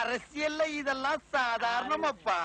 அரசியல்ல இதெல்லாம் சாதாரணமாப்பா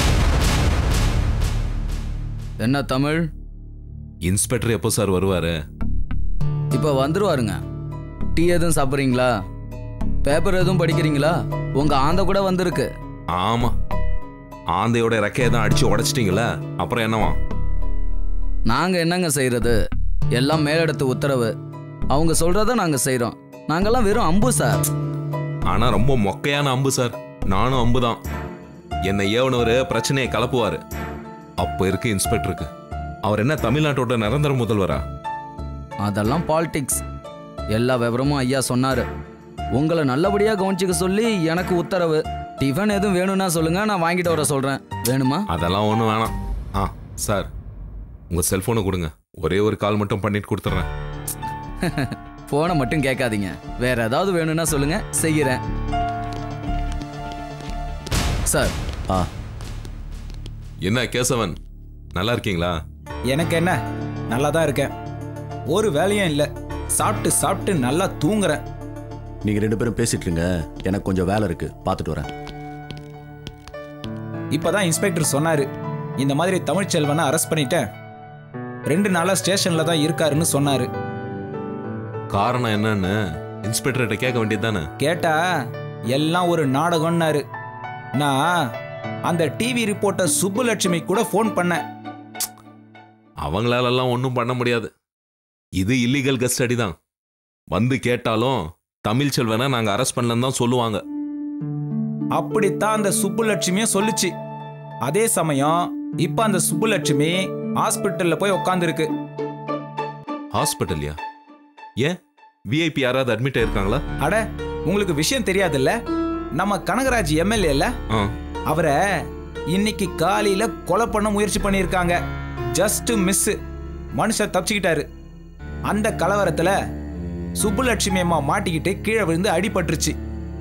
என்ன தமிழ் இன்ஸ்பெக்டர் எப்போ சார் வருவாரு இப்போ வந்துருவாருங்க டீ எதுவும் சாப்பிட்றீங்களா பேப்பர் எதுவும் படிக்கிறீங்களா உங்க ஆந்த கூட வந்திருக்கு ஆமா ஆந்தையோட ரெக்கையை தான் அடிச்சு உடைச்சிட்டீங்களா அப்புறம் என்னவா நாங்க என்னங்க செய்யறது எல்லாம் மேலிடத்து உத்தரவு அவங்க சொல்றத நாங்க செய்றோம் நாங்கெல்லாம் வெறும் அம்பு சார் ஆனா ரொம்ப மொக்கையான அம்பு சார் நானும் அம்பு தான் என்னை ஏவனவர் பிரச்சனையை கலப்புவாரு அப்போ இருக்கு இன்ஸ்பெக்டருக்கு அவர் என்ன தமிழ்நாட்டோட நிரந்தர முதல்வரா அதெல்லாம் பாலிடிக்ஸ் எல்லா விவரமும் ஐயா சொன்னாரு உங்களை நல்லபடியா கவனிச்சுக்க சொல்லி எனக்கு உத்தரவு டிஃபன் எதுவும் வேணும்னா சொல்லுங்க நான் வாங்கிட்டு வர சொல்றேன் வேணுமா அதெல்லாம் ஒன்றும் வேணாம் ஆ சார் உங்கள் செல்ஃபோனை கொடுங்க ஒரே ஒரு கால் மட்டும் பண்ணிட்டு கொடுத்துட்றேன் போனை மட்டும் கேட்காதீங்க வேற ஏதாவது வேணும்னா சொல்லுங்க செய்யறேன் சார் ஆ என்ன கேசவன் நல்லா இருக்கீங்களா எனக்கு என்ன நல்லா தான் இருக்கேன் ஒரு வேலையும் இல்லை சாப்பிட்டு சாப்பிட்டு நல்லா தூங்குறேன் நீங்க ரெண்டு பேரும் பேசிட்டு இருங்க எனக்கு கொஞ்சம் வேலை இருக்கு பார்த்துட்டு வரேன் இப்பதான் இன்ஸ்பெக்டர் சொன்னாரு இந்த மாதிரி தமிழ்ச்செல்வனை அரெஸ்ட் பண்ணிட்டேன் ரெண்டு நாளா ஸ்டேஷன்ல தான் இருக்காருன்னு சொன்னாரு காரணம் என்னன்னு இன்ஸ்பெக்டர்கிட்ட கேட்க வேண்டியது தானே கேட்டா எல்லாம் ஒரு நாடகம்னாரு நான் அந்த டிவி ரிப்போர்ட்டர் சுப்புலட்சுமி கூட ஃபோன் பண்ணேன் அவங்களாலெல்லாம் ஒன்றும் பண்ண முடியாது இது இல்லீகல் கஸ்டடி தான் வந்து கேட்டாலும் தமிழ் செல்வனை நாங்கள் அரெஸ்ட் பண்ணலன்னு தான் சொல்லுவாங்க அப்படித்தான் அந்த சுப்புலட்சுமியும் சொல்லுச்சு அதே சமயம் இப்ப அந்த சுப்புலட்சுமி ஹாஸ்பிட்டல்ல போய் உட்காந்துருக்கு ஹாஸ்பிட்டல்லையா ஏன் விஐபி யாராவது அட்மிட் ஆயிருக்காங்களா அட உங்களுக்கு விஷயம் தெரியாதுல்ல நம்ம கனகராஜ் எம்எல்ஏல ஆ அவரை இன்னைக்கு காலையில கொலை பண்ண முயற்சி பண்ணியிருக்காங்க ஜஸ்ட் மிஸ் மனுஷன் தப்பிச்சுக்கிட்டாரு அந்த கலவரத்துல சுப்புலட்சுமி அம்மா மாட்டிக்கிட்டு கீழே விழுந்து அடிபட்டுருச்சு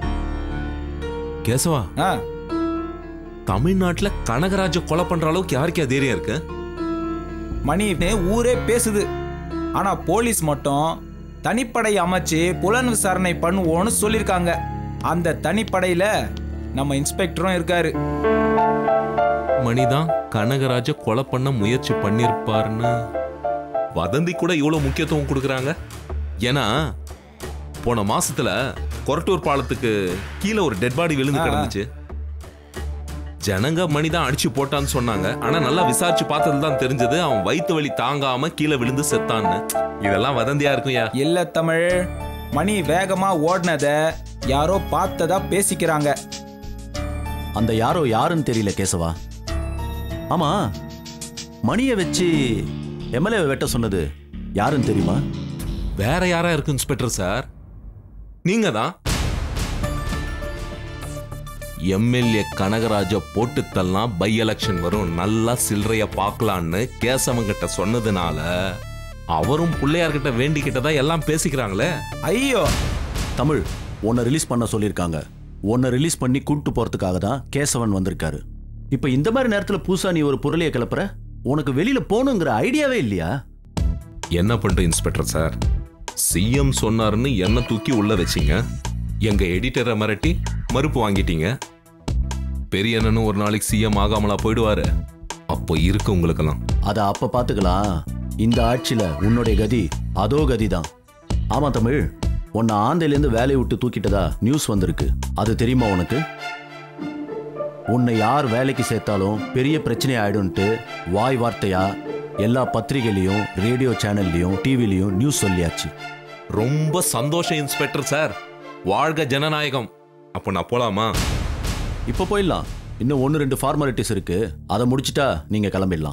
கேசவா ஆ தமிழ்நாட்டில் கனகராஜ கொலை பண்ற அளவுக்கு யாருக்கே தைரியம் இருக்கு மணின்னு ஊரே பேசுது ஆனா போலீஸ் மட்டும் தனிப்படை அமைச்சு புலன் விசாரணை பண்ணுவோன்னு சொல்லியிருக்காங்க அந்த தனிப்படையில நம்ம இன்ஸ்பெக்டரும் இருக்காரு மணிதான் கனகராஜ கொலை பண்ண முயற்சி பண்ணிருப்பாருன்னு வதந்தி கூட இவ்வளவு முக்கியத்துவம் கொடுக்குறாங்க ஏன்னா போன மாசத்துல கொரட்டூர் பாலத்துக்கு கீழே ஒரு டெட் பாடி விழுந்து ஆ, ஆ. கிடந்துச்சு ஜனங்க மணிதான் அடிச்சு போட்டான்னு சொன்னாங்க ஆனா நல்லா விசாரிச்சு பார்த்ததுல தான் தெரிஞ்சது அவன் வயித்து வலி தாங்காம கீழே விழுந்து செத்தான்னு இதெல்லாம் வதந்தியா இருக்கும்யா இல்ல தமிழ் மணி வேகமா ஓடினத யாரோ பார்த்ததா பேசிக்கிறாங்க அந்த யாரோ யாருன்னு தெரியல கேசவா ஆமா மணியை வச்சு எம்எல்ஏ வெட்ட சொன்னது யாருன்னு தெரியுமா வேற யாரா இருக்கு இன்ஸ்பெக்டர் சார் நீங்க தான் எம்எல்ஏ கனகராஜ போட்டு தள்ளலாம் பை எலெக்ஷன் வரும் நல்லா சில்லறைய பார்க்கலான்னு கேசவங்கிட்ட சொன்னதுனால அவரும் பிள்ளையார்கிட்ட வேண்டிக்கிட்டதா எல்லாம் பேசிக்கிறாங்களே ஐயோ தமிழ் உன்னை ரிலீஸ் பண்ண சொல்லியிருக்காங்க உன்னை ரிலீஸ் பண்ணி கூட்டு போறதுக்காக தான் கேசவன் வந்திருக்காரு இப்போ இந்த மாதிரி நேரத்தில் புதுசா நீ ஒரு பொருளையை கிளப்புற உனக்கு வெளியில போகணுங்கிற ஐடியாவே இல்லையா என்ன பண்ற இன்ஸ்பெக்டர் சார் சிஎம் சொன்னாருன்னு என்ன தூக்கி உள்ள வச்சீங்க எங்க எடிட்டரை மிரட்டி மறுப்பு வாங்கிட்டீங்க பெரிய அண்ணனும் ஒரு நாளைக்கு சிஎம் ஆகாமலா போயிடுவாரு அப்போ இருக்கு உங்களுக்கெல்லாம் அதை அப்ப பார்த்துக்கலாம் இந்த ஆட்சியில உன்னுடைய கதி அதோ கதி தான் ஆமா தமிழ் உன்னை ஆந்தையிலேருந்து வேலையை விட்டு தூக்கிட்டதா நியூஸ் வந்திருக்கு அது தெரியுமா உனக்கு உன்னை யார் வேலைக்கு சேர்த்தாலும் பெரிய பிரச்சனை ஆயிடும்ட்டு வாய் வார்த்தையா எல்லா பத்திரிகையிலையும் ரேடியோ சேனல்லையும் டிவிலையும் நியூஸ் சொல்லியாச்சு ரொம்ப சந்தோஷம் இன்ஸ்பெக்டர் சார் வாழ்க ஜனநாயகம் அப்போ நான் போலாமா இப்போ போயிடலாம் இன்னும் ஒன்று ரெண்டு ஃபார்மாலிட்டிஸ் இருக்கு அதை முடிச்சிட்டா நீங்க கிளம்பிடலாம்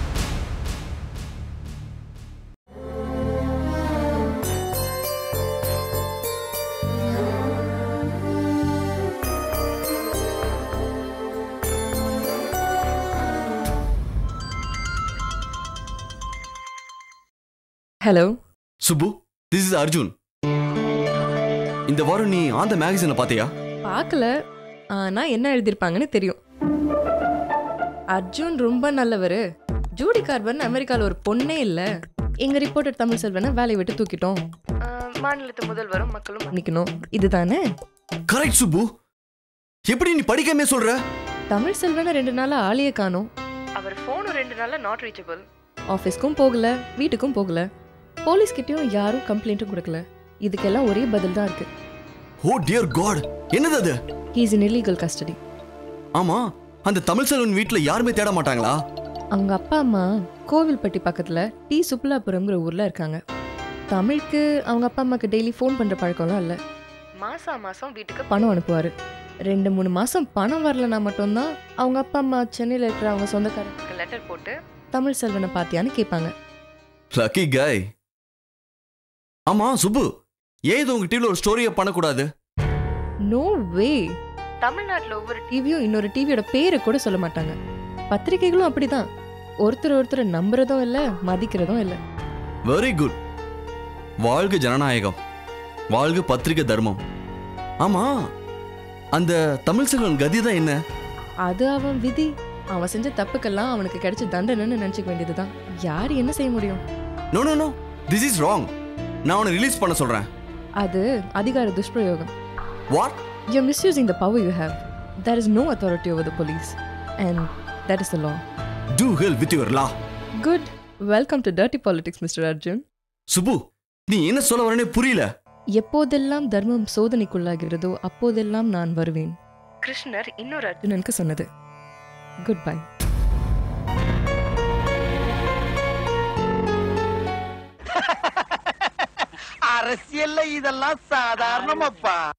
hello Subbu this is Arjun இந்த வாரம் நீ ஆந்த மேகசினை பார்த்தியா பார்க்கல ஆனா என்ன எழுதியிருப்பாங்கன்னு தெரியும் அர்ஜுன் ரொம்ப நல்லவர் ஜூடி கார்பன் அமெரிக்கால ஒரு பொண்ணே இல்ல எங்க ரிப்போர்ட்டர் தமிழ் செல்வனை வேலையை விட்டு தூக்கிட்டோம் மாநிலத்து முதல்வரும் மக்களும் மன்னிக்கணும் இதுதானே கரெக்ட் சுப்பு எப்படி நீ படிக்காமே சொல்ற தமிழ் செல்வனை ரெண்டு நாளா ஆளையே காணோம் அவர் ஃபோனும் ரெண்டு நாளா நாட் ரீச்சபிள் ஆஃபீஸ்க்கும் போகல வீட்டுக்கும் போகல போலீஸ் கிட்டயும் யாரும் கம்ப்ளைண்ட்டும் கொடுக்கல இதுக்கெல்லாம் ஒரே பதில் தான் இருக்கு ஓ டியர் காட் என்னது அது ஹீஸ் இன் இல்லீகல் கஸ்டடி ஆமா அந்த தமிழ் செல்வன் வீட்ல யாருமே தேட மாட்டாங்களா அவங்க அப்பா அம்மா கோவில்பட்டி பக்கத்துல டி சுப்புலாபுரம்ங்கிற ஊர்ல இருக்காங்க தமிழுக்கு அவங்க அப்பா அம்மாக்கு டெய்லி ஃபோன் பண்ற பழக்கம்லாம் இல்லை மாசா மாசம் வீட்டுக்கு பணம் அனுப்புவாரு ரெண்டு மூணு மாசம் பணம் வரலனா மட்டும்தான் அவங்க அப்பா அம்மா சென்னையில் இருக்கிற அவங்க சொந்தக்காரங்களுக்கு லெட்டர் போட்டு தமிழ் செல்வனை பாத்தியான்னு கேட்பாங்க லக்கி காய் ஆமா சுப்பு ஏன் இது உங்க டிவில ஒரு ஸ்டோரியை பண்ணக்கூடாது நோ வே தமிழ்நாட்டில் ஒவ்வொரு டிவியும் இன்னொரு டிவியோட பேரை கூட சொல்ல மாட்டாங்க பத்திரிகைகளும் அப்படிதான் ஒருத்தர் ஒருத்தர் நம்புறதும் இல்லை மதிக்கிறதும் இல்லை வெரி குட் வாழ்க ஜனநாயகம் வாழ்க பத்திரிகை தர்மம் ஆமா அந்த தமிழ் செல்வன் கதி தான் என்ன அது அவன் விதி அவன் செஞ்ச தப்புக்கெல்லாம் அவனுக்கு கிடைச்ச தண்டனைன்னு நினைச்சுக்க வேண்டியதுதான் யார் என்ன செய்ய முடியும் no no no this is wrong நான் அவனை ரிலீஸ் பண்ண சொல்றேன் அது அதிகார துஷ்பிரயோகம் what You're misusing the power you have. There is no authority over the police. And that is the law. To hell with your law Good. Welcome to Dirty Politics, Mr. Arjun. Subbu நீ என்ன சொல்ல வரனே புரியல எப்போதெல்லாம் தர்மம் சோதனைக்குள்ளாகிறதோ அப்போதெல்லாம் நான் வருவேன் கிருஷ்ணர் இன்னொரு அர்ஜுனனுக்கு சொன்னது குட் பை அரசியல்ல இதெல்லாம் சாதாரணமப்பா